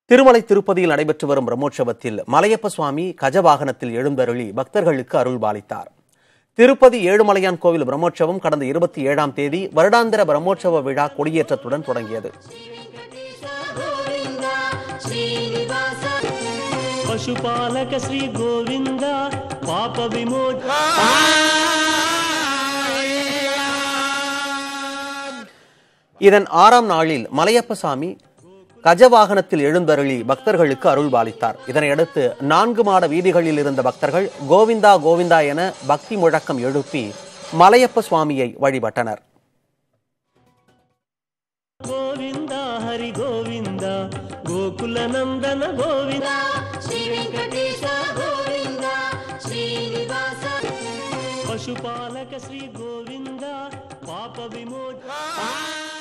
திருமலை திருப்பதியில் நடைபெற்று வரும் பிரம்மோற்சவத்தில் மலையப்ப சுவாமி கஜவாகனத்தில் எழுந்தருளி பக்தர்களுக்கு அருள் பாலித்தார் திருப்பதி ஏழுமலையான் கோவில் பிரம்மோற்சவம் கடந்த இருபத்தி ஏழாம் தேதி வருடாந்திர பிரம்மோற்சவ விழா கொடியேற்றத்துடன் தொடங்கியது పశుపాలక శ్రీ గోవింద పాప విమోచ இதன் ஆறாம் நாளில் மலையப்ப சாமி கஜவாகனத்தில் எழுந்தருளி பக்தர்களுக்கு அருள் பாலித்தார் இதனையடுத்து நான்கு மாட வீதிகளில் இருந்த பக்தர்கள் கோவிந்தா கோவிந்தா என பக்தி முழக்கம் எழுப்பி மலையப்ப சுவாமியை வழிபட்டனர் గోవింద హరి గోవింద గోకుల నందన గోవింద శ్రీ వెంకటేశ గోవింద శ్రీనివాస పశుపాలక శ్రీ గోవింద పాప విమోచ